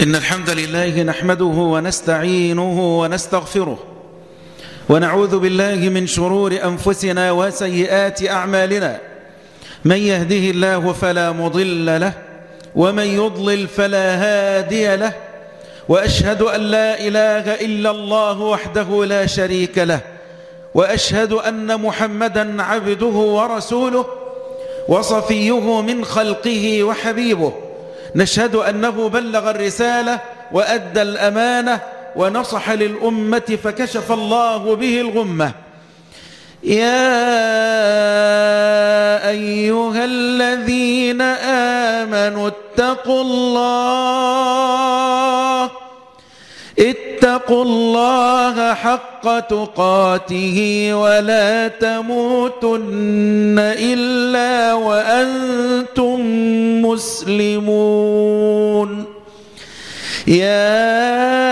إن الحمد لله نحمده ونستعينه ونستغفره ونعوذ بالله من شرور أنفسنا وسيئات أعمالنا من يهده الله فلا مضل له ومن يضلل فلا هادي له وأشهد أن لا إله إلا الله وحده لا شريك له وأشهد أن محمدا عبده ورسوله وصفيه من خلقه وحبيبه نشهد أنه بلغ الرسالة وأدى الأمانة ونصح للأمة فكشف الله به الغمة يا أيها الذين آمنوا اتقوا الله اتقوا الله حق تقاته ولا تموتن إلا وأنتم مسلمون يا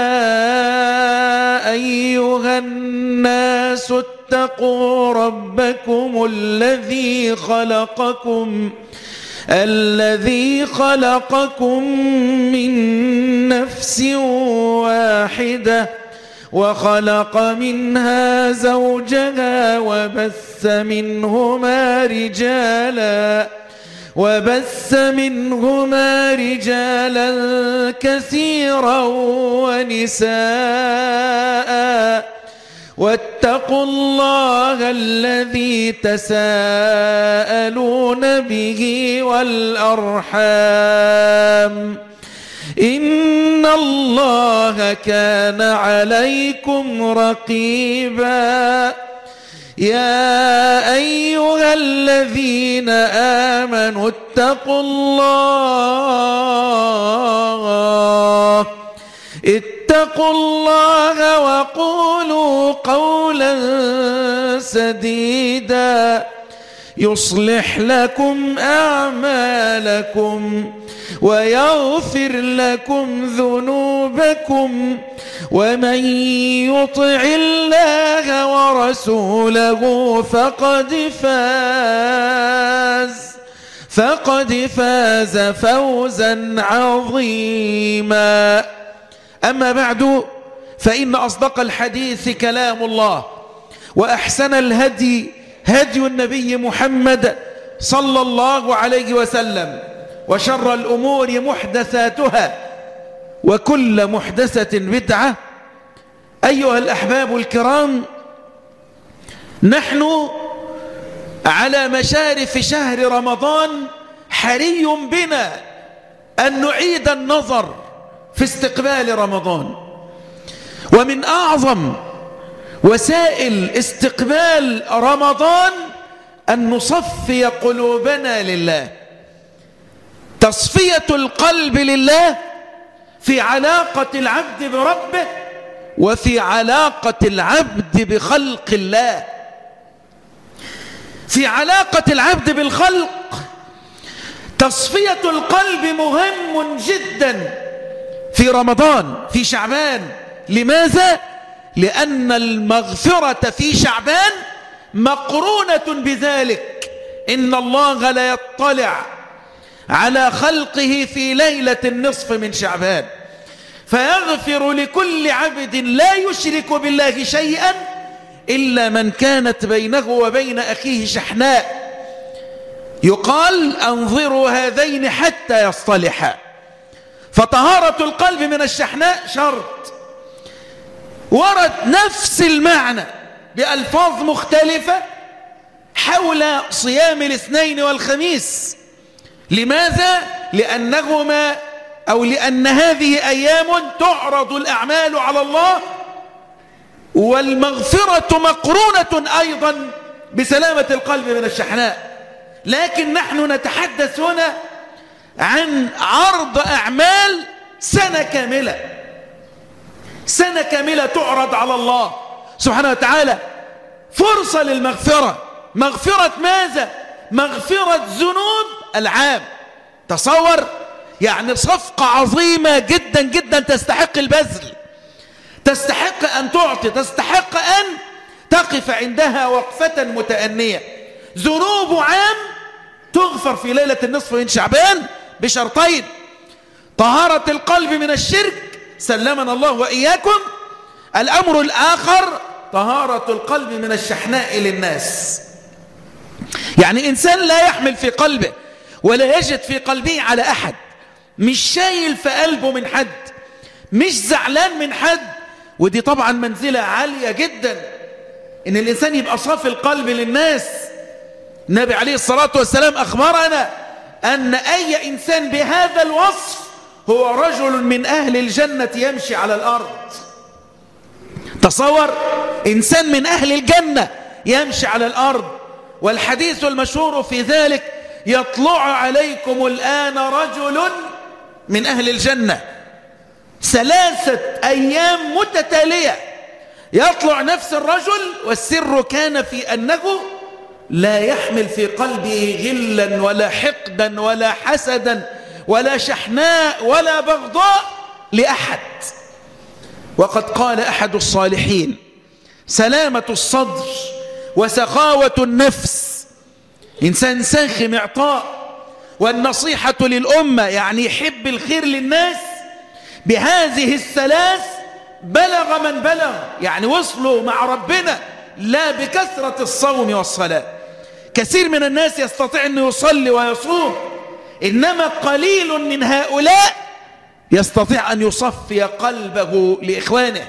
أيها الناس اتقوا ربكم الذي خلقكم الذي خلقكم من نفس واحدة وخلق منها زوجها وبث منهما رجالا وبث منهما رجالا كثيرا ونساء واتقوا الله الذي تساءلون به والأرحام إن الله كان عليكم رقيبا يا أيها الذين آمنوا اتقوا الله اتقوا الله وقولوا قولا سديدا يصلح لكم أعمالكم ويغفر لكم ذنوبكم ومن يطع الله ورسوله فقد فاز فقد فاز فوزا عظيما أما بعد فإن أصدق الحديث كلام الله وأحسن الهدي هدي النبي محمد صلى الله عليه وسلم وشر الأمور محدثاتها وكل محدثة بدعة أيها الأحباب الكرام نحن على مشارف شهر رمضان حري بنا أن نعيد النظر في استقبال رمضان ومن أعظم وسائل استقبال رمضان أن نصفي قلوبنا لله تصفية القلب لله في علاقة العبد بربه وفي علاقة العبد بخلق الله في علاقة العبد بالخلق تصفية القلب مهم جدا في رمضان في شعبان لماذا؟ لأن المغفرة في شعبان مقرونة بذلك إن الله لا يطلع على خلقه في ليلة النصف من شعبان فيغفر لكل عبد لا يشرك بالله شيئا إلا من كانت بينه وبين أخيه شحناء يقال أنظروا هذين حتى يصطلحا فطهارة القلب من الشحناء شرط ورد نفس المعنى بألفاظ مختلفة حول صيام الاثنين والخميس لماذا؟ لأنهما أو لأن هذه أيام تعرض الأعمال على الله والمغفرة مقرونة أيضا بسلامة القلب من الشحناء لكن نحن نتحدث هنا عن عرض أعمال سنة كاملة سنة كاملة تعرض على الله سبحانه وتعالى فرصة للمغفرة مغفرة ماذا؟ مغفرة ذنوب العام تصور يعني صفقة عظيمة جدا جدا تستحق البذل تستحق أن تعطي تستحق أن تقف عندها وقفة متأنية ذنوب عام تغفر في ليلة النصف من شعبان بشرطين طهارة القلب من الشرك سلمنا الله وإياكم الأمر الآخر طهارة القلب من الشحناء للناس يعني إنسان لا يحمل في قلبه ولا يجد في قلبه على أحد مش شايل في قلبه من حد مش زعلان من حد ودي طبعا منزلة عالية جدا إن الإنسان يبقى صافي القلب للناس النبي عليه الصلاة والسلام أخبرنا أن أي إنسان بهذا الوصف هو رجل من أهل الجنة يمشي على الأرض تصور إنسان من أهل الجنة يمشي على الأرض والحديث المشهور في ذلك يطلع عليكم الآن رجل من أهل الجنة ثلاثة أيام متتالية يطلع نفس الرجل والسر كان في أنه لا يحمل في قلبه غلا ولا حقدا ولا حسدا ولا شحناء ولا بغضاء لأحد وقد قال أحد الصالحين سلامة الصدر وسخاوة النفس إنسان ساخم إعطاء والنصيحة للأمة يعني يحب الخير للناس بهذه الثلاث بلغ من بلغ يعني وصلوا مع ربنا لا بكثرة الصوم والصلاة كثير من الناس يستطيع أن يصلي ويصوم إنما قليل من هؤلاء يستطيع أن يصفي قلبه لإخوانه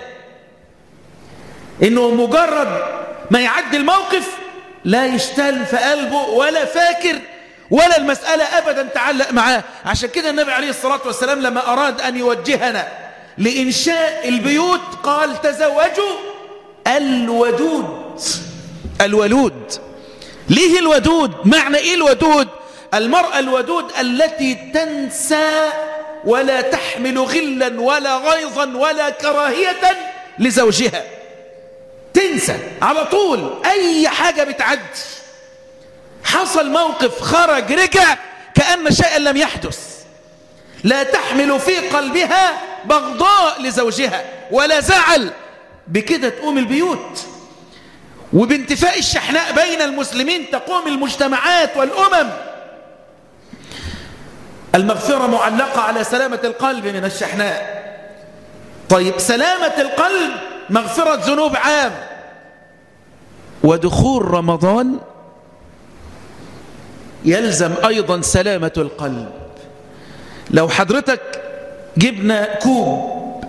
إنه مجرد ما يعدي الموقف لا يشتل في قلبه ولا فاكر ولا المسألة أبدا تعلق معاه عشان كده النبي عليه الصلاة والسلام لما أراد أن يوجهنا لإنشاء البيوت قال تزوجوا الودود الولود ليه الودود معنى إيه الودود المرأة الودود التي تنسى ولا تحمل غلا ولا غيظا ولا كراهية لزوجها تنسى على طول أي حاجة بتعدي حصل موقف خرج رجع كأن شيئا لم يحدث لا تحمل في قلبها بغضاء لزوجها ولا زعل بكده تقوم البيوت وبانتفاء الشحناء بين المسلمين تقوم المجتمعات والأمم المغفرة معلقة على سلامة القلب من الشحناء طيب سلامة القلب مغفرة ذنوب عام ودخول رمضان يلزم أيضا سلامة القلب لو حضرتك جبنا كوب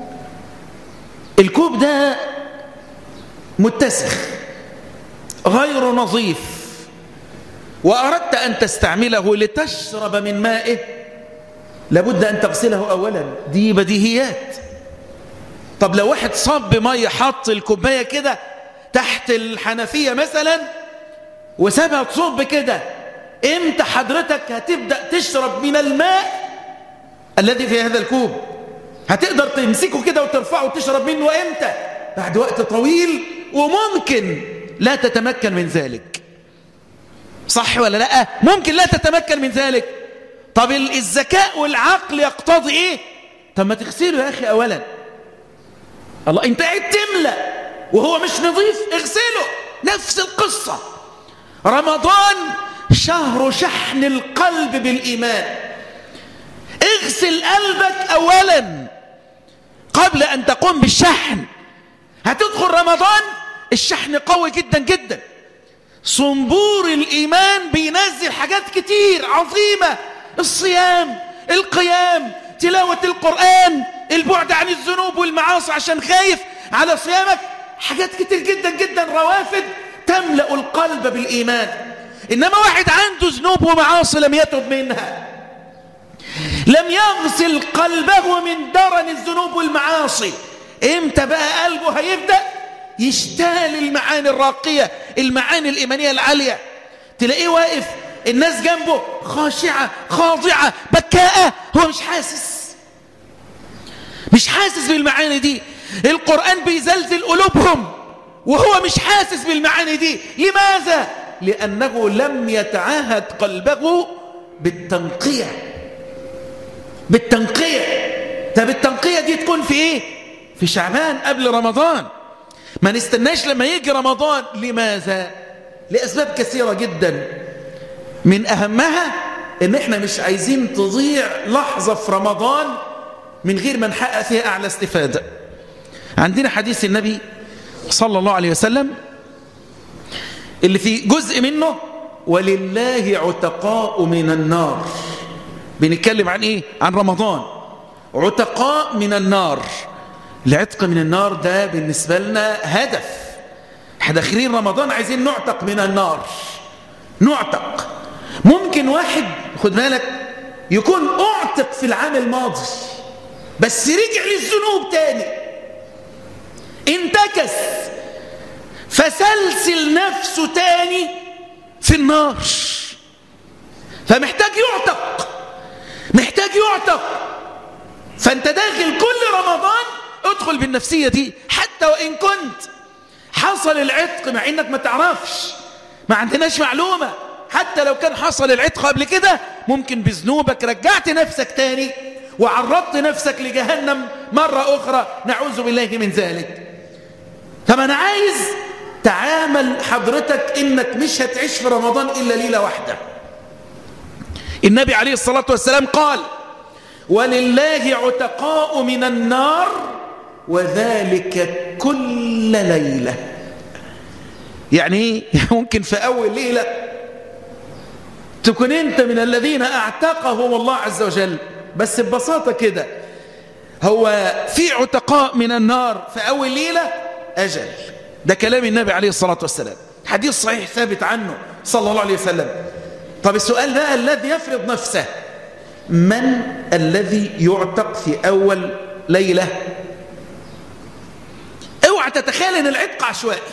الكوب ده متسخ غير نظيف وأردت أن تستعمله لتشرب من مائه لابد أن تغسله أولا دي بديهيات طب لو واحد صب مية حط الكوباية كده تحت الحنفية مثلا وسابها تصب كده امتى حضرتك هتبدأ تشرب من الماء الذي في هذا الكوب هتقدر تمسكه كده وترفعه وتشرب منه امتى بعد وقت طويل وممكن لا تتمكن من ذلك صح ولا لا ممكن لا تتمكن من ذلك طب الذكاء والعقل يقتضي ايه طب ما تغسله يا اخي اولا الله انت قاعد تملى وهو مش نظيف اغسله نفس القصة رمضان شهر شحن القلب بالإيمان اغسل قلبك أولا قبل أن تقوم بالشحن هتدخل رمضان الشحن قوي جدا جدا صنبور الإيمان بينزل حاجات كتير عظيمة الصيام القيام تلاوة القرآن البعد عن الذنوب والمعاصي عشان خايف على صيامك حاجات كتير جدا جدا روافد تملأ القلب بالإيمان إنما واحد عنده ذنوب ومعاصي لم يتب منها لم يغسل قلبه من درن الذنوب والمعاصي امتى بقى قلبه هيبدأ يشتال المعاني الراقية المعاني الإيمانية العالية تلاقيه واقف الناس جنبه خاشعة خاضعة بكاءة هو مش حاسس مش حاسس بالمعاني دي القرآن بيزلزل قلوبهم وهو مش حاسس بالمعاني دي لماذا؟ لأنه لم يتعاهد قلبه بالتنقية بالتنقية طب التنقية دي تكون في ايه؟ في شعبان قبل رمضان ما نستناش لما يجي رمضان لماذا؟ لأسباب كثيرة جدا من أهمها ان احنا مش عايزين تضيع لحظة في رمضان من غير ما نحقق فيها أعلى استفادة عندنا حديث النبي صلى الله عليه وسلم اللي في جزء منه ولله عتقاء من النار بنتكلم عن ايه عن رمضان عتقاء من النار العتق من النار ده بالنسبة لنا هدف احنا داخلين رمضان عايزين نعتق من النار نعتق ممكن واحد خد بالك يكون اعتق في العام الماضي بس رجع للذنوب تاني انتكس فسلسل نفسه تاني في النار فمحتاج يعتق محتاج يعتق فانت داخل كل رمضان ادخل بالنفسية دي حتى وإن كنت حصل العتق مع انك ما تعرفش ما عندناش معلومة حتى لو كان حصل العتق قبل كده ممكن بذنوبك رجعت نفسك تاني وعرضت نفسك لجهنم مرة أخرى نعوذ بالله من ذلك طب أنا عايز تعامل حضرتك إنك مش هتعيش في رمضان إلا ليلة واحدة النبي عليه الصلاة والسلام قال ولله عتقاء من النار وذلك كل ليلة يعني ايه ممكن في أول ليلة تكون أنت من الذين أعتقهم الله عز وجل بس ببساطة كده هو في عتقاء من النار في أول ليلة أجل ده كلام النبي عليه الصلاة والسلام حديث صحيح ثابت عنه صلى الله عليه وسلم طب السؤال بقى الذي يفرض نفسه من الذي يعتق في أول ليلة اوعى تتخيل ان العتق عشوائي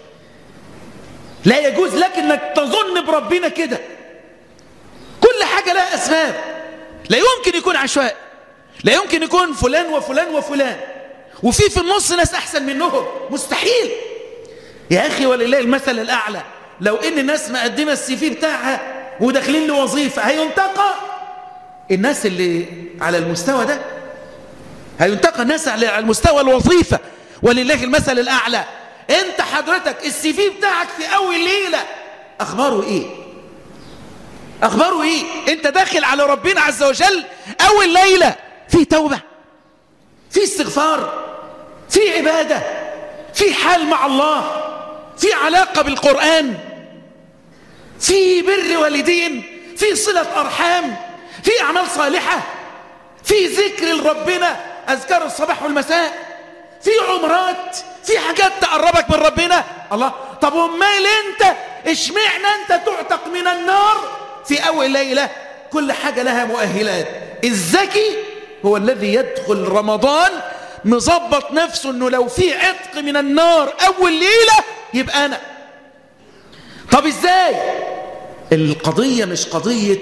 لا يجوز لك انك تظن بربنا كده كل حاجة لها أسباب لا يمكن يكون عشوائي لا يمكن يكون فلان وفلان وفلان وفي في النص ناس أحسن منهم مستحيل يا أخي ولله المثل الأعلى لو إن الناس مقدمة السي في بتاعها وداخلين لوظيفة هينتقى الناس اللي على المستوى ده هينتقى الناس على المستوى الوظيفة ولله المثل الأعلى انت حضرتك السي في بتاعك في أول ليلة أخباره إيه أخباره إيه أنت داخل على ربنا عز وجل أول ليلة في توبة في استغفار في عبادة في حال مع الله في علاقة بالقرآن في بر والدين في صلة أرحام في أعمال صالحة في ذكر لربنا أذكار الصباح والمساء في عمرات في حاجات تقربك من ربنا الله طب ومال انت اشمعنا انت تعتق من النار في أول ليلة كل حاجة لها مؤهلات الذكي هو الذي يدخل رمضان مظبط نفسه انه لو في عتق من النار أول ليلة يبقى أنا طب ازاي القضية مش قضية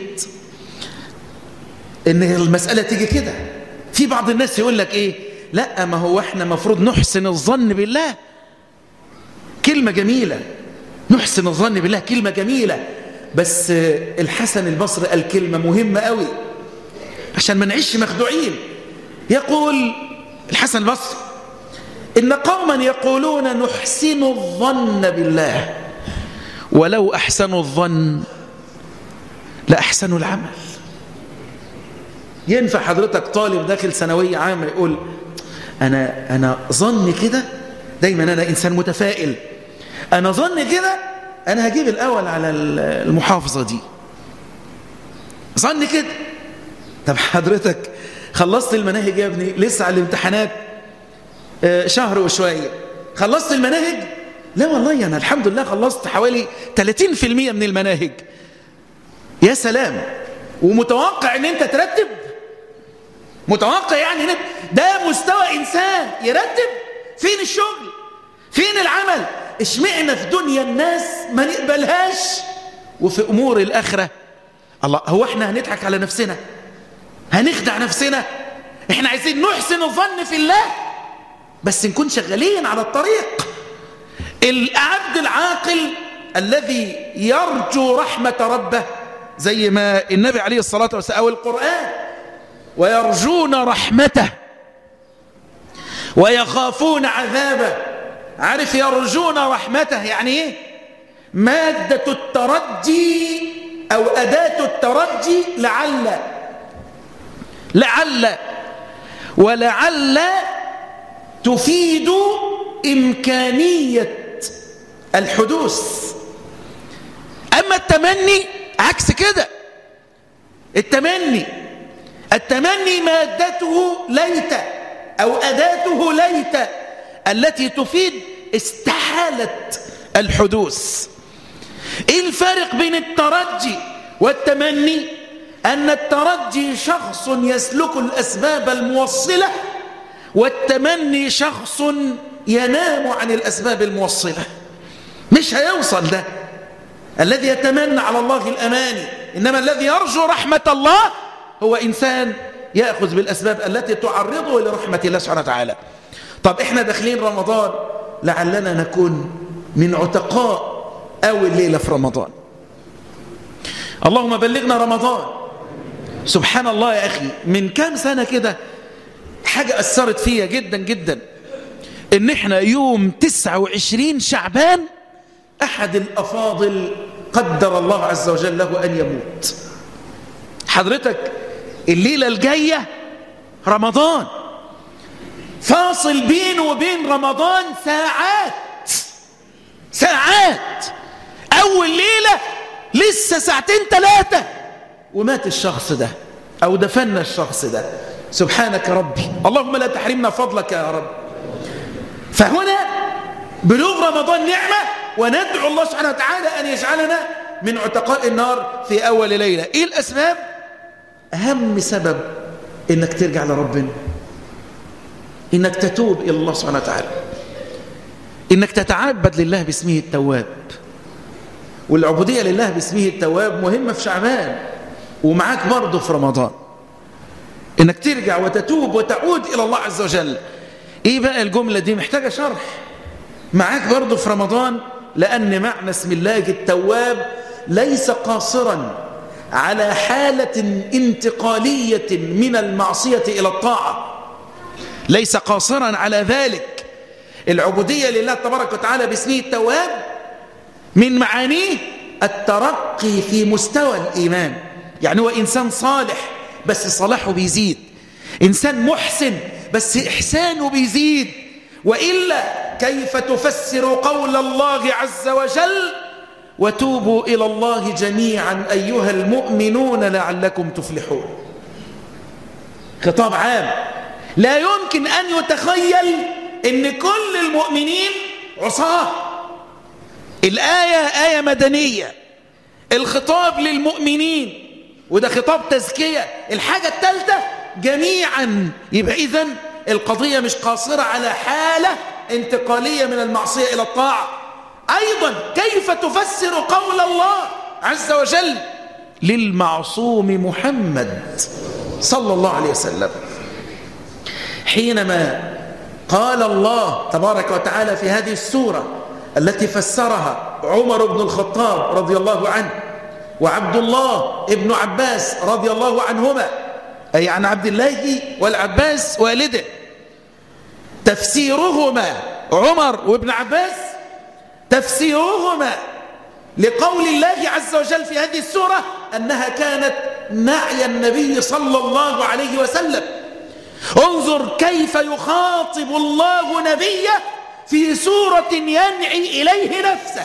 ان المسألة تيجي كده في بعض الناس يقول لك ايه لا ما هو احنا مفروض نحسن الظن بالله كلمة جميلة نحسن الظن بالله كلمة جميلة بس الحسن البصري قال كلمة مهمة قوي عشان ما نعيش مخدوعين يقول الحسن البصري إن قوما يقولون نحسن الظن بالله ولو أحسنوا الظن لأحسنوا العمل ينفع حضرتك طالب داخل ثانوية عامة يقول أنا, أنا ظني كده دايما أنا إنسان متفائل أنا ظني كده أنا هجيب الأول على المحافظة دي ظني كده طب حضرتك خلصت المناهج يا ابني لسه على الامتحانات شهر وشوية خلصت المناهج لا والله أنا الحمد لله خلصت حوالي 30% من المناهج يا سلام ومتوقع ان انت ترتب متوقع يعني ده مستوى انسان يرتب فين الشغل فين العمل اشمعنا في دنيا الناس ما نقبلهاش وفي امور الاخره الله هو احنا هنضحك على نفسنا هنخدع نفسنا احنا عايزين نحسن الظن في الله بس نكون شغالين على الطريق العبد العاقل الذي يرجو رحمة ربه زي ما النبي عليه الصلاة والسلام أو القرآن ويرجون رحمته ويخافون عذابه عارف يرجون رحمته يعني ايه مادة الترجي أو أداة الترجي لعل لعل ولعل تفيد إمكانية الحدوث أما التمني عكس كده التمني التمني مادته ليت أو أداته ليت التي تفيد استحالة الحدوث إيه الفارق بين الترجي والتمني أن الترجي شخص يسلك الأسباب الموصلة والتمني شخص ينام عن الأسباب الموصلة مش هيوصل ده الذي يتمنى على الله الأماني إنما الذي يرجو رحمة الله هو إنسان يأخذ بالأسباب التي تعرضه لرحمة الله سبحانه وتعالى طب إحنا داخلين رمضان لعلنا نكون من عتقاء أول ليلة في رمضان اللهم بلغنا رمضان سبحان الله يا أخي من كام سنة كده حاجة أثرت فيا جدا جدا إن إحنا يوم 29 شعبان أحد الأفاضل قدر الله عز وجل له أن يموت حضرتك الليلة الجاية رمضان فاصل بينه وبين رمضان ساعات ساعات أول ليلة لسه ساعتين ثلاثة ومات الشخص ده أو دفن الشخص ده سبحانك ربي اللهم لا تحرمنا فضلك يا رب فهنا بلوغ رمضان نعمة وندعو الله سبحانه وتعالى أن يجعلنا من عتقاء النار في أول ليلة إيه الأسباب؟ أهم سبب إنك ترجع لربنا إنك تتوب إلى الله سبحانه وتعالى إنك تتعبد لله باسمه التواب والعبودية لله باسمه التواب مهمة في شعبان ومعاك برضه في رمضان إنك ترجع وتتوب وتعود إلى الله عز وجل إيه بقى الجملة دي محتاجة شرح معاك برضه في رمضان لأن معنى اسم الله التواب ليس قاصرا على حالة انتقالية من المعصية إلى الطاعة ليس قاصرا على ذلك العبودية لله تبارك وتعالى باسمه التواب من معانيه الترقي في مستوى الإيمان يعني هو إنسان صالح بس صلاحه بيزيد إنسان محسن بس إحسانه بيزيد وإلا كيف تفسر قول الله عز وجل وتوبوا إلى الله جميعا أيها المؤمنون لعلكم تفلحون خطاب عام لا يمكن أن يتخيل أن كل المؤمنين عصاه الآية آية مدنية الخطاب للمؤمنين وده خطاب تزكية الحاجة الثالثة جميعا يبقى إذن القضية مش قاصرة على حالة انتقالية من المعصية إلى الطاعة أيضا كيف تفسر قول الله عز وجل للمعصوم محمد صلى الله عليه وسلم حينما قال الله تبارك وتعالى في هذه السورة التي فسرها عمر بن الخطاب رضي الله عنه وعبد الله ابن عباس رضي الله عنهما أي عن عبد الله والعباس والده تفسيرهما عمر وابن عباس تفسيرهما لقول الله عز وجل في هذه السورة أنها كانت نعي النبي صلى الله عليه وسلم انظر كيف يخاطب الله نبيه في سورة ينعي إليه نفسه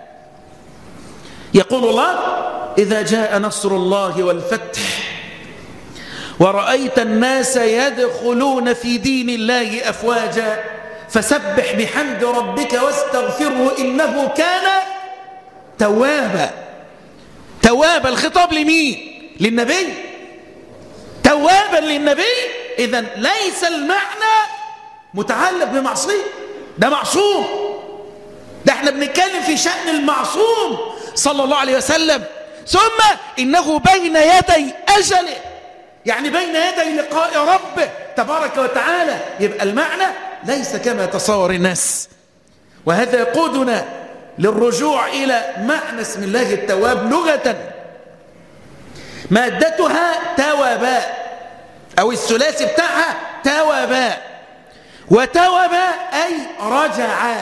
يقول الله إذا جاء نصر الله والفتح ورأيت الناس يدخلون في دين الله أفواجا فسبح بحمد ربك واستغفره إنه كان توابا توابا الخطاب لمين للنبي توابا للنبي إذا ليس المعنى متعلق بمعصية ده معصوم ده احنا بنتكلم في شأن المعصوم صلى الله عليه وسلم ثم إنه بين يدي أجله يعني بين يدي لقاء ربه تبارك وتعالى يبقى المعنى ليس كما تصور الناس وهذا يقودنا للرجوع إلى معنى اسم الله التواب لغة مادتها تواباء أو الثلاثي بتاعها تواباء وتوبا أي رجع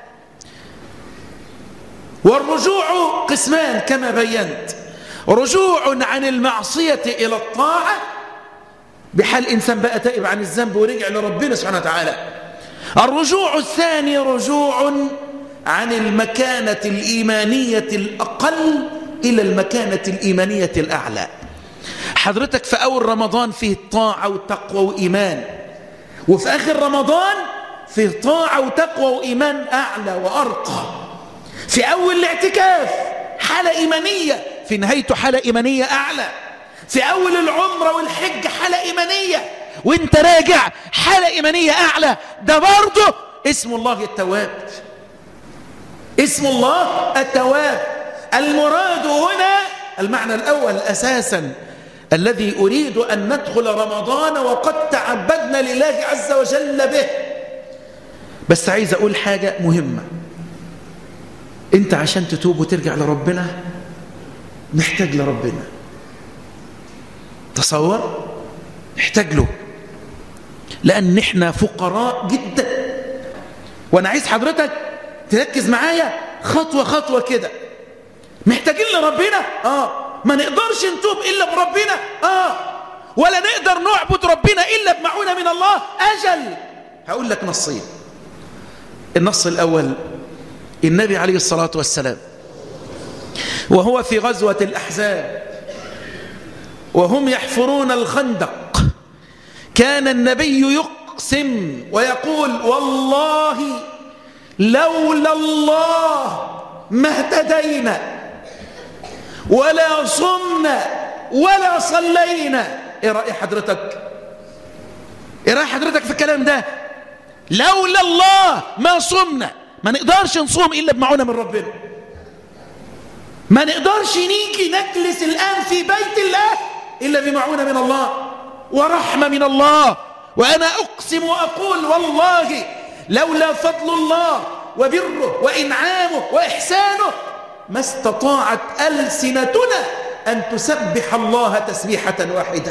والرجوع قسمان كما بينت رجوع عن المعصية إلى الطاعة بحال إنسان بقى تائب عن الذنب ورجع لربنا سبحانه وتعالى الرجوع الثاني رجوع عن المكانة الإيمانية الأقل إلى المكانة الإيمانية الأعلى حضرتك في أول رمضان فيه طاعة وتقوى وإيمان وفي آخر رمضان فيه طاعة وتقوى وإيمان أعلى وأرقى في أول الاعتكاف حالة إيمانية في نهايته حالة إيمانية أعلى في أول العمرة والحج حالة إيمانية وانت راجع حالة إيمانية أعلى ده برضه اسم الله التواب اسم الله التواب المراد هنا المعنى الأول أساسا الذي أريد أن ندخل رمضان وقد تعبدنا لله عز وجل به بس عايز أقول حاجة مهمة أنت عشان تتوب وترجع لربنا محتاج لربنا تصور محتاج له لأن احنا فقراء جدا وأنا عايز حضرتك تركز معايا خطوة خطوة كده محتاجين لربنا آه ما نقدرش نتوب إلا بربنا آه ولا نقدر نعبد ربنا إلا بمعونة من الله أجل هقول لك نصين النص الأول النبي عليه الصلاة والسلام وهو في غزوة الأحزاب وهم يحفرون الخندق كان النبي يقسم ويقول والله لولا الله ما اهتدينا ولا صمنا ولا صلينا ايه رأي حضرتك ايه رأي حضرتك في الكلام ده لولا الله ما صمنا ما نقدرش نصوم إلا بمعونة من ربنا ما نقدرش نيجي نجلس الآن في بيت الله إلا بمعونة من الله ورحمة من الله وأنا أقسم وأقول والله لولا فضل الله وبره وإنعامه وإحسانه ما استطاعت ألسنتنا أن تسبح الله تسبيحة واحدة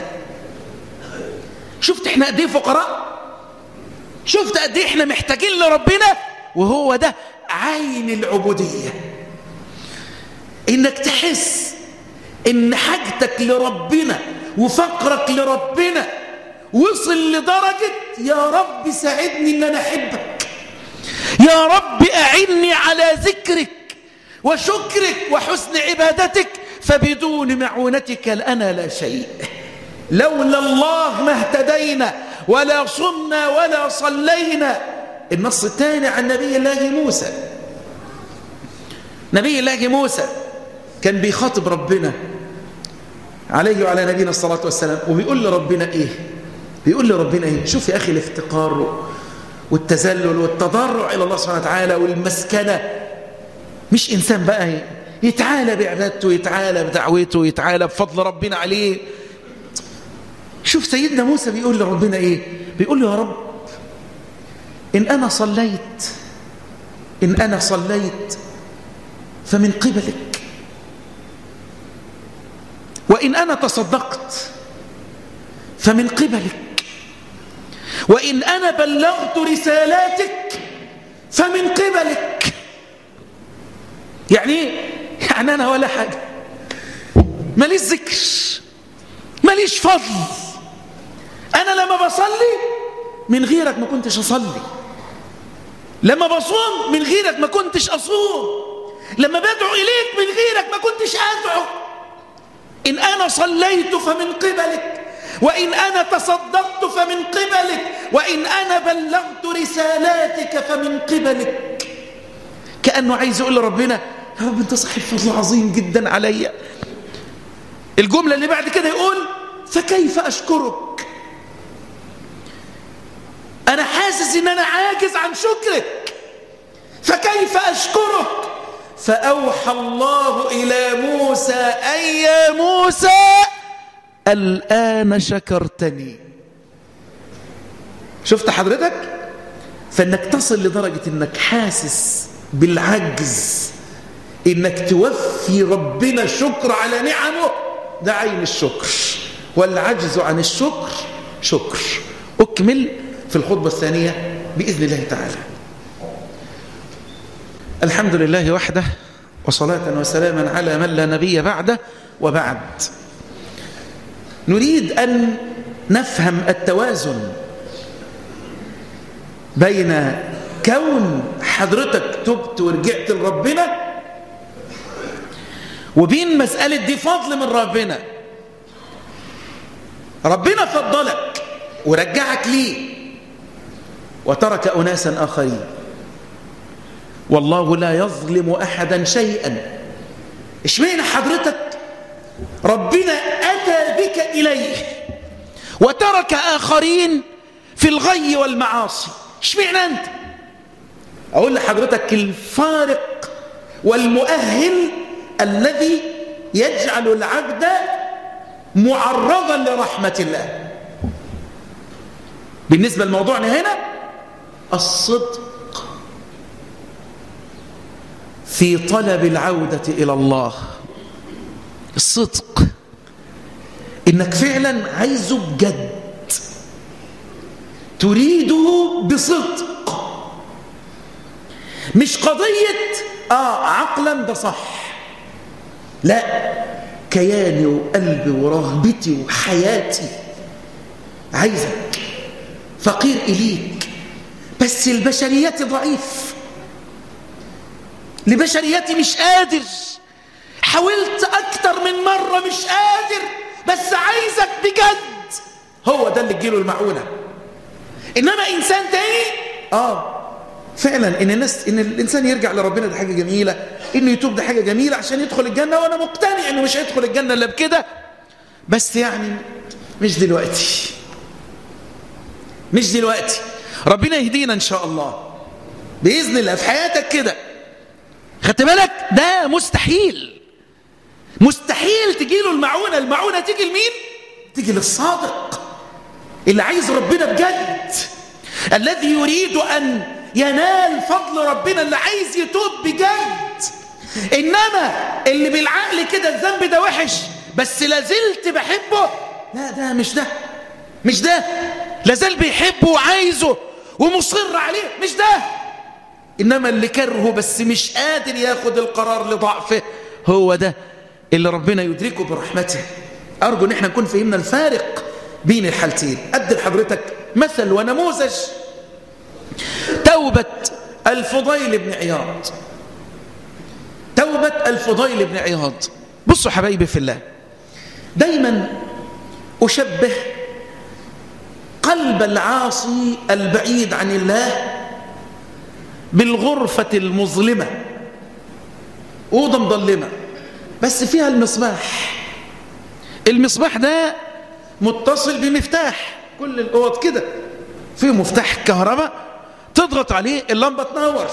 شفت احنا قد ايه فقراء شفت قد ايه احنا محتاجين لربنا وهو ده عين العبودية انك تحس ان حاجتك لربنا وفقرك لربنا وصل لدرجة يا رب ساعدني ان انا احبك يا رب اعني على ذكرك وشكرك وحسن عبادتك فبدون معونتك انا لا شيء لولا الله ما اهتدينا ولا صمنا ولا صلينا النص الثاني عن نبي الله موسى نبي الله موسى كان بيخاطب ربنا عليه وعلى نبينا الصلاة والسلام وبيقول لربنا ايه بيقول لربنا ايه شوف يا اخي الافتقار والتذلل والتضرع الى الله سبحانه وتعالى والمسكنة مش انسان بقى يتعالى بعبادته يتعالى بدعوته يتعالى بفضل ربنا عليه شوف سيدنا موسى بيقول لربنا ايه بيقول له يا رب ان انا صليت ان انا صليت فمن قبلك وإن أنا تصدقت فمن قبلك وإن أنا بلغت رسالاتك فمن قبلك يعني ايه؟ يعني أنا ولا حاجة ماليش ذكر ماليش فضل أنا لما بصلي من غيرك ما كنتش أصلي لما بصوم من غيرك ما كنتش أصوم لما بدعو إليك من غيرك ما كنتش أدعو إن أنا صليت فمن قبلك وإن أنا تصدقت فمن قبلك وإن أنا بلغت رسالاتك فمن قبلك كأنه عايز يقول لربنا يا رب أنت صاحب فضل عظيم جدا عليا الجملة اللي بعد كده يقول فكيف أشكرك أنا حاسس إن أنا عاجز عن شكرك فكيف أشكرك فأوحى الله إلى موسى أي يا موسى الآن شكرتني شفت حضرتك فإنك تصل لدرجة إنك حاسس بالعجز إنك توفي ربنا شكر على نعمه ده عين الشكر والعجز عن الشكر شكر أكمل في الخطبة الثانية بإذن الله تعالى الحمد لله وحده وصلاة وسلاما على من لا نبي بعده وبعد نريد أن نفهم التوازن بين كون حضرتك تبت ورجعت لربنا وبين مسألة دي فضل من ربنا ربنا فضلك ورجعك ليه وترك أناسا آخرين والله لا يظلم أحدا شيئا اشمعنى حضرتك ربنا أتى بك إليه وترك آخرين في الغي والمعاصي اشمعنى أنت أقول لحضرتك الفارق والمؤهل الذي يجعل العبد معرضا لرحمة الله بالنسبة لموضوعنا هنا الصدق في طلب العودة إلى الله الصدق إنك فعلا عايزه بجد تريده بصدق مش قضية آه عقلا ده صح لا كياني وقلبي ورغبتي وحياتي عايزك فقير إليك بس البشريات ضعيف لبشريتي مش قادر حاولت أكتر من مرة مش قادر بس عايزك بجد هو ده اللي تجيله المعونة إنما إنسان تاني آه فعلا إن, الناس إن الإنسان يرجع لربنا ده حاجة جميلة إنه يتوب ده حاجة جميلة عشان يدخل الجنة وأنا مقتنع إنه مش هيدخل الجنة إلا بكده بس يعني مش دلوقتي مش دلوقتي ربنا يهدينا إن شاء الله بإذن الله في حياتك كده خدت بالك ده مستحيل مستحيل تجيله المعونة المعونة تيجي لمين تيجي للصادق اللي عايز ربنا بجد الذي يريد أن ينال فضل ربنا اللي عايز يتوب بجد إنما اللي بالعقل كده الذنب ده وحش بس لازلت بحبه لا ده مش ده مش ده لازال بيحبه وعايزه ومصر عليه مش ده إنما اللي كرهه بس مش قادر ياخد القرار لضعفه هو ده اللي ربنا يدركه برحمته أرجو أن احنا نكون فهمنا الفارق بين الحالتين أدي لحضرتك مثل ونموذج توبة الفضيل بن عياض توبة الفضيل بن عياض بصوا حبايبي في الله دايما أشبه قلب العاصي البعيد عن الله بالغرفة المظلمة أوضة مظلمة بس فيها المصباح المصباح ده متصل بمفتاح كل الأوض كده فيه مفتاح كهرباء تضغط عليه اللمبة تنور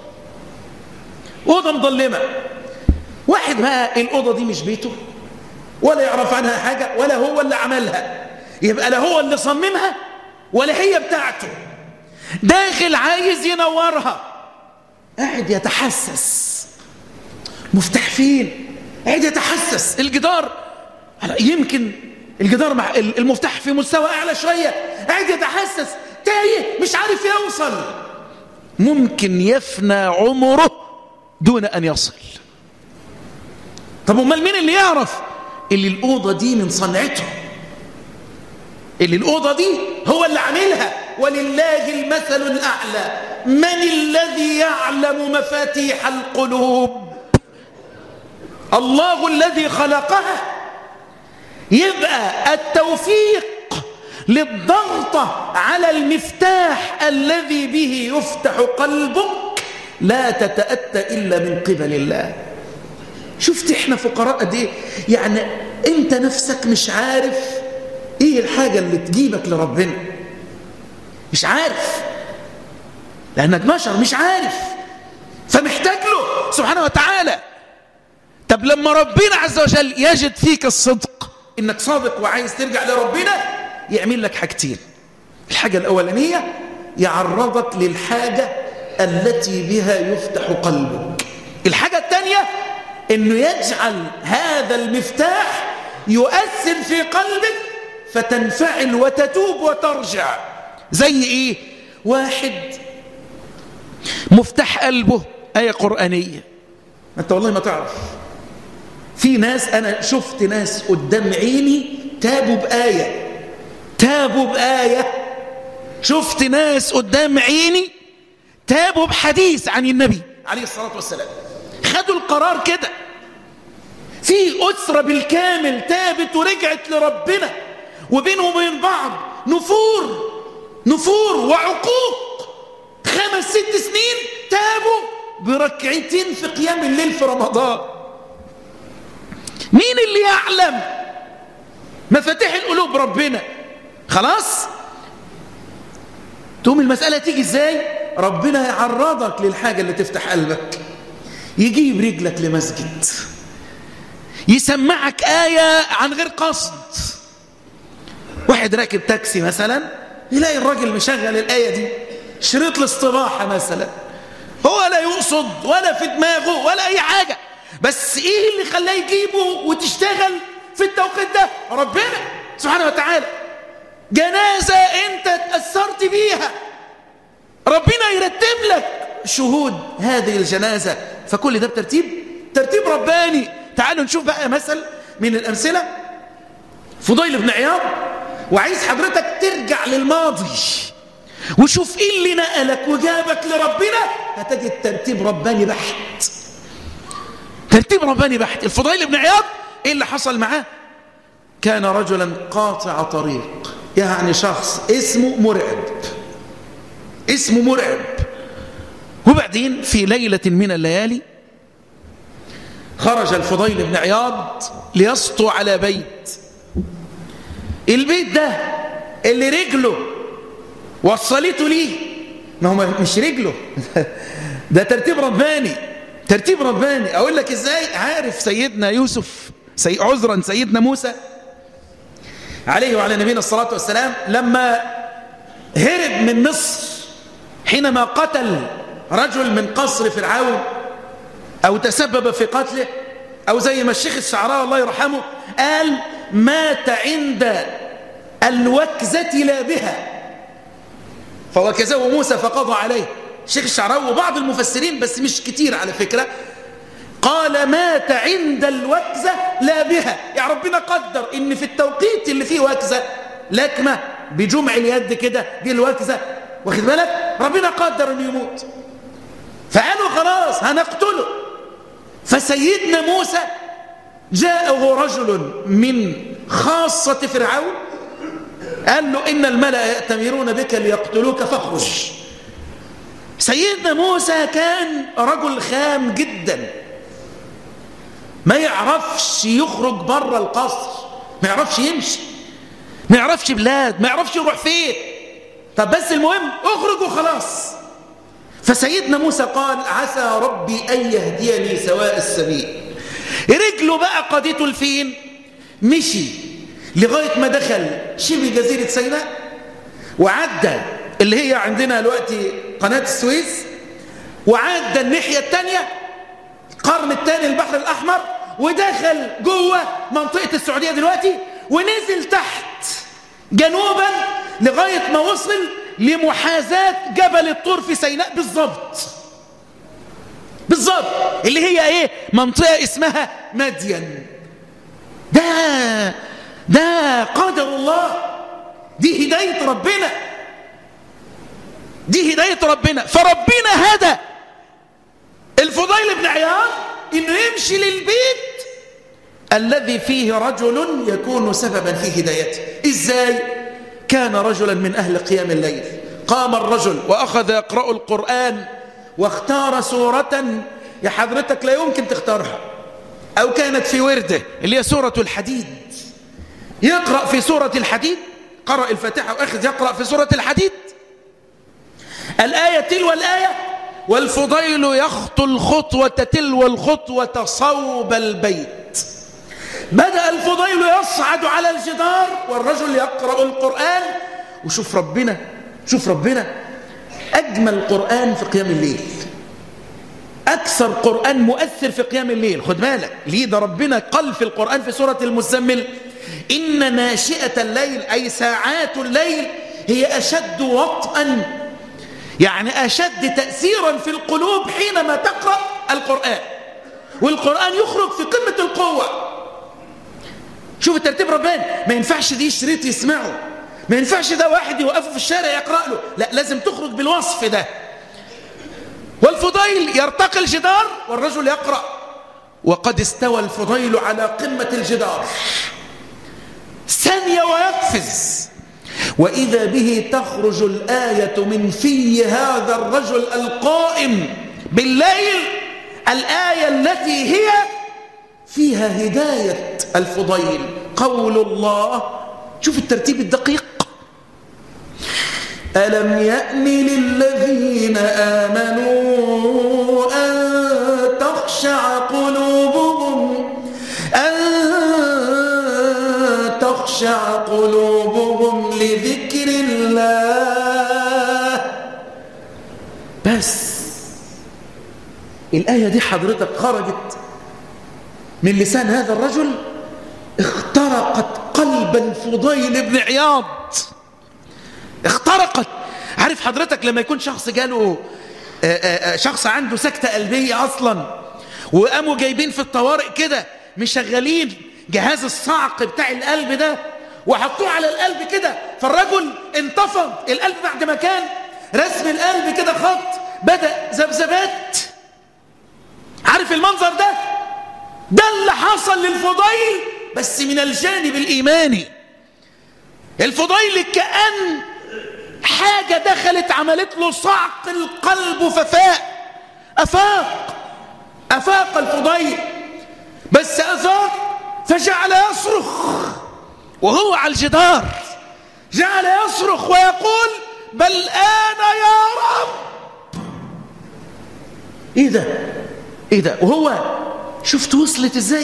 أوضة مظلمة واحد بقى الأوضة دي مش بيته ولا يعرف عنها حاجة ولا هو اللي عملها يبقى لا هو اللي صممها ولا هي بتاعته داخل عايز ينورها قاعد يتحسس مفتاح فين قاعد يتحسس الجدار يمكن الجدار مع المفتاح في مستوى اعلى شويه قاعد يتحسس تايه مش عارف يوصل ممكن يفنى عمره دون ان يصل طب امال مين اللي يعرف اللي الاوضه دي من صنعته اللي الأوضة دي هو اللي عاملها ولله المثل الأعلى من الذي يعلم مفاتيح القلوب الله الذي خلقها يبقى التوفيق للضغطة على المفتاح الذي به يفتح قلبك لا تتأتى إلا من قبل الله شفت احنا فقراء قد ايه يعني انت نفسك مش عارف ايه الحاجة اللي تجيبك لربنا مش عارف لأنك بشر مش عارف فمحتاج له سبحانه وتعالى طب لما ربنا عز وجل يجد فيك الصدق انك صادق وعايز ترجع لربنا يعمل لك حاجتين الحاجة الأولانية يعرضك للحاجة التي بها يفتح قلبك الحاجة الثانية انه يجعل هذا المفتاح يؤثر في قلبك فتنفعل وتتوب وترجع زي ايه واحد مفتاح قلبه آية قرآنية انت والله ما تعرف في ناس انا شفت ناس قدام عيني تابوا بآية تابوا بآية شفت ناس قدام عيني تابوا بحديث عن النبي عليه الصلاة والسلام خدوا القرار كده في أسرة بالكامل تابت ورجعت لربنا وبينهم وبين بعض نفور نفور وعقوق خمس ست سنين تابوا بركعتين في قيام الليل في رمضان مين اللي يعلم مفاتيح القلوب ربنا خلاص تقوم المسألة تيجي ازاي ربنا يعرضك للحاجة اللي تفتح قلبك يجيب رجلك لمسجد يسمعك آية عن غير قصد واحد راكب تاكسي مثلا يلاقي الراجل مشغل الآية دي شريط الاستباحة مثلا هو لا يقصد ولا في دماغه ولا أي حاجة بس إيه اللي خلاه يجيبه وتشتغل في التوقيت ده ربنا سبحانه وتعالى جنازة أنت تأثرت بيها ربنا يرتب لك شهود هذه الجنازة فكل ده بترتيب ترتيب رباني تعالوا نشوف بقى مثل من الأمثلة فضيل بن عياض وعايز حضرتك ترجع للماضي وشوف ايه اللي نقلك وجابك لربنا هتجد ترتيب رباني بحت ترتيب رباني بحت الفضيل بن عياض ايه اللي حصل معاه كان رجلا قاطع طريق يعني شخص اسمه مرعب اسمه مرعب وبعدين في ليلة من الليالي خرج الفضيل بن عياض ليسطو على بيت البيت ده اللي رجله وصلته ليه ما هو مش رجله ده ترتيب رباني ترتيب رباني اقول لك ازاي عارف سيدنا يوسف سي عذرا سيدنا موسى عليه وعلى نبينا الصلاة والسلام لما هرب من مصر حينما قتل رجل من قصر فرعون أو تسبب في قتله أو زي ما الشيخ الشعراء الله يرحمه قال مات عند الوكزة لا بها فوكزه موسى فقضى عليه الشيخ الشعراء وبعض المفسرين بس مش كتير على فكرة قال مات عند الوكزة لا بها يا ربنا قدر ان في التوقيت اللي فيه وكزة لكمة بجمع اليد كده دي الوكزة واخد بالك ربنا قدر انه يموت فقالوا خلاص هنقتله فسيدنا موسى جاءه رجل من خاصة فرعون قال له إن الملأ يأتمرون بك ليقتلوك فاخرج سيدنا موسى كان رجل خام جدا ما يعرفش يخرج بره القصر ما يعرفش يمشي ما يعرفش بلاد ما يعرفش يروح فين طب بس المهم اخرج وخلاص فسيدنا موسى قال عسى ربي أن يهديني سواء السبيل رجله بقى قضيته لفين مشي لغاية ما دخل شبه جزيرة سيناء وعدى اللي هي عندنا دلوقتي قناة السويس وعدى الناحية الثانية القرن الثاني البحر الأحمر ودخل جوه منطقة السعودية دلوقتي ونزل تحت جنوبا لغاية ما وصل لمحاذاة جبل الطور في سيناء بالضبط بالضبط اللي هي ايه منطقة اسمها مدين ده ده قدر الله دي هداية ربنا دي هداية ربنا فربنا هدى الفضيل بن عياض انه يمشي للبيت الذي فيه رجل يكون سببا في هدايته ازاي كان رجلا من اهل قيام الليل قام الرجل واخذ يقرأ القرآن واختار سورة يا حضرتك لا يمكن تختارها او كانت في ورده اللي هي سورة الحديد يقرأ في سورة الحديد قرأ الفاتحة وأخذ يقرأ في سورة الحديد الآية تلو الآية والفضيل يخطو الخطوة تلو الخطوة صوب البيت بدأ الفضيل يصعد على الجدار والرجل يقرأ القرآن وشوف ربنا شوف ربنا أجمل قرآن في قيام الليل أكثر قرآن مؤثر في قيام الليل خد بالك ليه ده ربنا قال في القرآن في سورة المزمل إن ناشئة الليل أي ساعات الليل هي أشد وطئا يعني أشد تأثيرا في القلوب حينما تقرأ القرآن والقرآن يخرج في قمة القوة شوف الترتيب رباني ما ينفعش دي شريط يسمعه ما ينفعش ده واحد يوقفه في الشارع يقرأ له لا لازم تخرج بالوصف ده والفضيل يرتقي الجدار والرجل يقرأ وقد استوى الفضيل على قمة الجدار ثانية ويقفز وإذا به تخرج الآية من في هذا الرجل القائم بالليل الآية التي هي فيها هداية الفضيل قول الله شوف الترتيب الدقيق ألم يأن للذين آمنوا أن تخشع قلوبهم أن تخشع قلوبهم لذكر الله بس الآية دي حضرتك خرجت من لسان هذا الرجل اخترقت قلب الفضيل بن عياض اخترقت عارف حضرتك لما يكون شخص جاله شخص عنده سكتة قلبية أصلا وقاموا جايبين في الطوارئ كده مشغلين جهاز الصعق بتاع القلب ده وحطوه على القلب كده فالرجل انتفض القلب بعد ما كان رسم القلب كده خط بدأ ذبذبات عارف المنظر ده ده اللي حصل للفضيل بس من الجانب الإيماني الفضيل كأن حاجة دخلت عملت له صعق القلب ففاق أفاق أفاق الفضيل بس أفاق فجعل يصرخ وهو على الجدار جعل يصرخ ويقول بل آن يا رب ايه ده ايه ده وهو شفت وصلت ازاي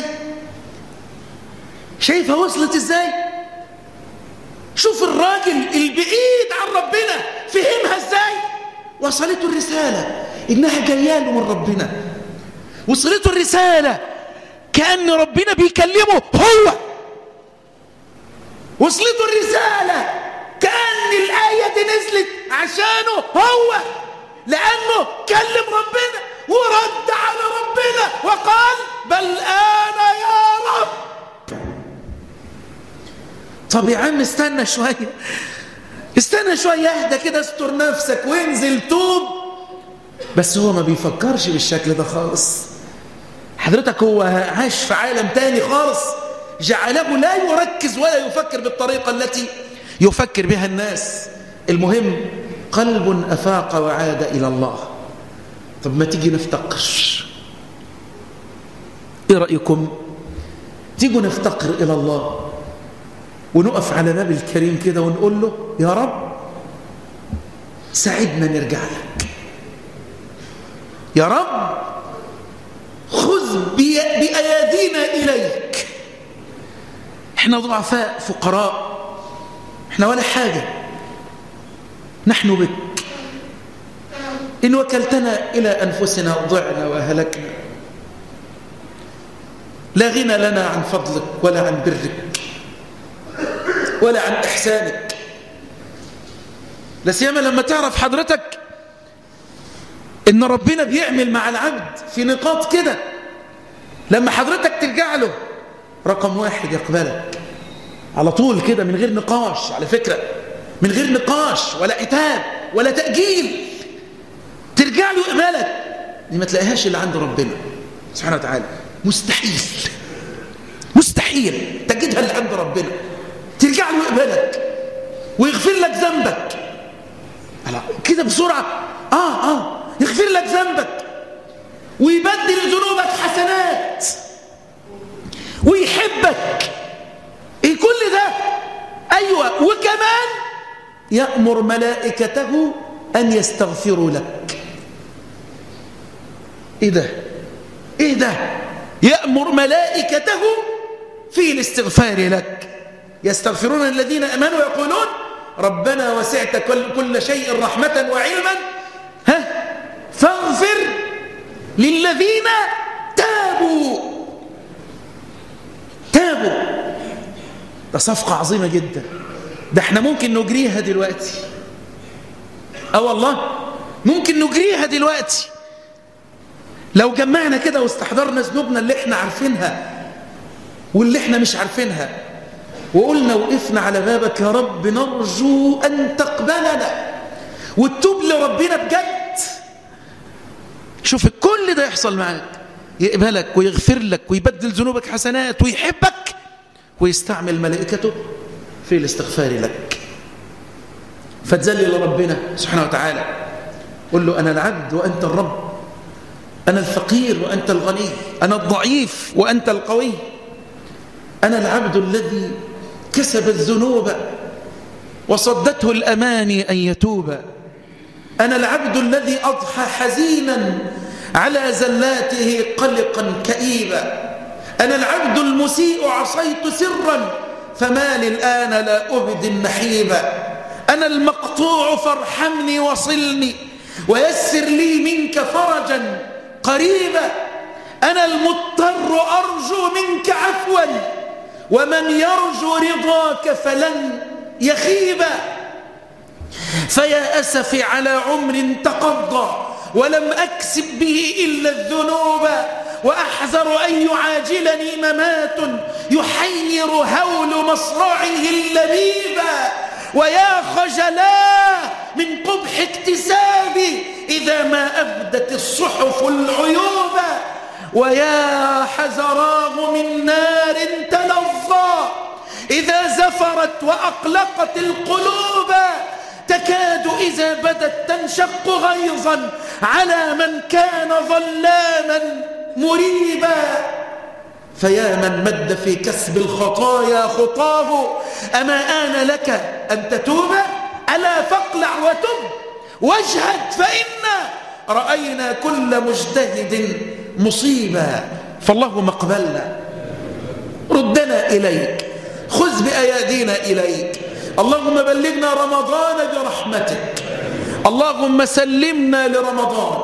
شايفها وصلت ازاي شوف الراجل البعيد عن ربنا فهمها ازاي وصلته الرسالة انها جايه له من ربنا وصلته الرسالة كأن ربنا بيكلمه هو وصلته الرسالة كأن الآية دي نزلت عشانه هو لأنه كلم ربنا ورد على ربنا وقال بل آن يا رب طب يا عم استنى شوية استنى شوية اهدى كده استر نفسك وانزل توب بس هو ما بيفكرش بالشكل ده خالص حضرتك هو عاش في عالم تاني خالص جعله لا يركز ولا يفكر بالطريقة التي يفكر بها الناس المهم قلب أفاق وعاد إلى الله طب ما تيجي نفتقر ايه رأيكم تيجوا نفتقر إلى الله ونقف على باب الكريم كده ونقول له يا رب ساعدنا نرجع لك يا رب خذ بأيادينا إليك احنا ضعفاء فقراء احنا ولا حاجة نحن بك إن وكلتنا إلى أنفسنا ضعنا وهلكنا لا غنى لنا عن فضلك ولا عن برك ولا عن إحسانك لا سيما لما تعرف حضرتك إن ربنا بيعمل مع العبد في نقاط كده لما حضرتك ترجع له رقم واحد يقبلك على طول كده من غير نقاش على فكرة من غير نقاش ولا عتاب ولا تأجيل ترجع له إقبالك دي ما تلاقيهاش اللي عند ربنا سبحانه وتعالى مستحيل مستحيل تجدها اللي عند ربنا ترجع له إقبالك ويغفر لك ذنبك كده بسرعة آه آه يغفر لك ذنبك ويبدل ذنوبك حسنات ويحبك ايه كل ده ايوه وكمان يأمر ملائكته ان يستغفروا لك ايه ده ايه ده يأمر ملائكته في الاستغفار لك يستغفرون الذين امنوا يقولون ربنا وسعت كل, كل شيء رحمة وعلما ها فاغفر للذين تابوا تابوا ده صفقة عظيمة جدا ده احنا ممكن نجريها دلوقتي اه والله ممكن نجريها دلوقتي لو جمعنا كده واستحضرنا ذنوبنا اللي احنا عارفينها واللي احنا مش عارفينها وقلنا وقفنا على بابك يا رب نرجو أن تقبلنا وتتوب لربنا بجد شوف كل ده يحصل معاك يقبلك ويغفر لك ويبدل ذنوبك حسنات ويحبك ويستعمل ملائكته في الاستغفار لك فتذلل لربنا سبحانه وتعالى قل له أنا العبد وأنت الرب أنا الفقير وأنت الغني أنا الضعيف وأنت القوي أنا العبد الذي كسب الذنوب وصدته الأماني أن يتوب أنا العبد الذي أضحى حزينا على زلاته قلقا كئيبا أنا العبد المسيء عصيت سرا فما لي الآن لا أبد النحيبا أنا المقطوع فارحمني وصلني ويسر لي منك فرجا قريبا أنا المضطر أرجو منك عفوا ومن يرجو رضاك فلن يخيبا فيا أسفي على عمر تقضى ولم أكسب به إلا الذنوب وأحذر أن يعاجلني ممات يحير هول مصرعه اللبيبا ويا خجلا من قبح اكتسابي إذا ما أبدت الصحف العيوب ويا حزراه من نار تلظى إذا زفرت وأقلقت القلوب تكاد إذا بدت تنشق غيظا على من كان ظلاما مريبا فيا من مد في كسب الخطايا خطاه أما آن لك أن تتوب ألا فاقلع وتب واجهد فإنا رأينا كل مجتهد مصيبا فاللهم اقبلنا ردنا إليك خذ بأيادينا إليك اللهم بلغنا رمضان برحمتك اللهم سلمنا لرمضان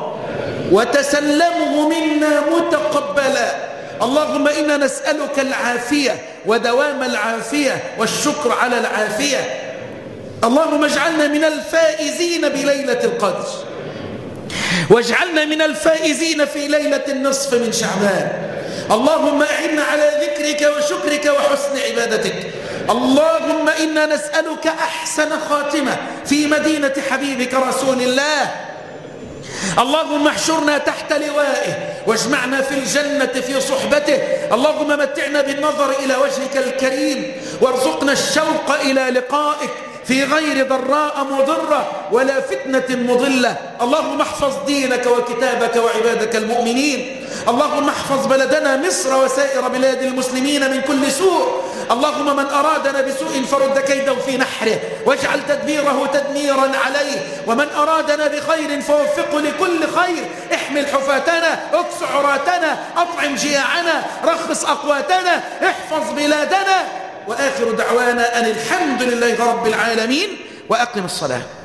وتسلمه منا متقبلا اللهم إنا نسألك العافية ودوام العافية والشكر على العافية اللهم اجعلنا من الفائزين بليلة القدر واجعلنا من الفائزين في ليلة النصف من شعبان اللهم أعنا على ذكرك وشكرك وحسن عبادتك اللهم إنا نسألك أحسن خاتمة في مدينة حبيبك رسول الله اللهم احشرنا تحت لوائه واجمعنا في الجنة في صحبته اللهم متعنا بالنظر إلى وجهك الكريم وارزقنا الشوق إلى لقائك في غير ضراء مضرة ولا فتنة مضلة اللهم احفظ دينك وكتابك وعبادك المؤمنين اللهم احفظ بلدنا مصر وسائر بلاد المسلمين من كل سوء اللهم من أرادنا بسوء فرد كيده في نحره واجعل تدبيره تدميرا عليه ومن أرادنا بخير فوفقه لكل خير احمل حفاتنا اكس عراتنا أطعم جياعنا رخص أقواتنا احفظ بلادنا وآخر دعوانا أن الحمد لله رب العالمين وأقم الصلاة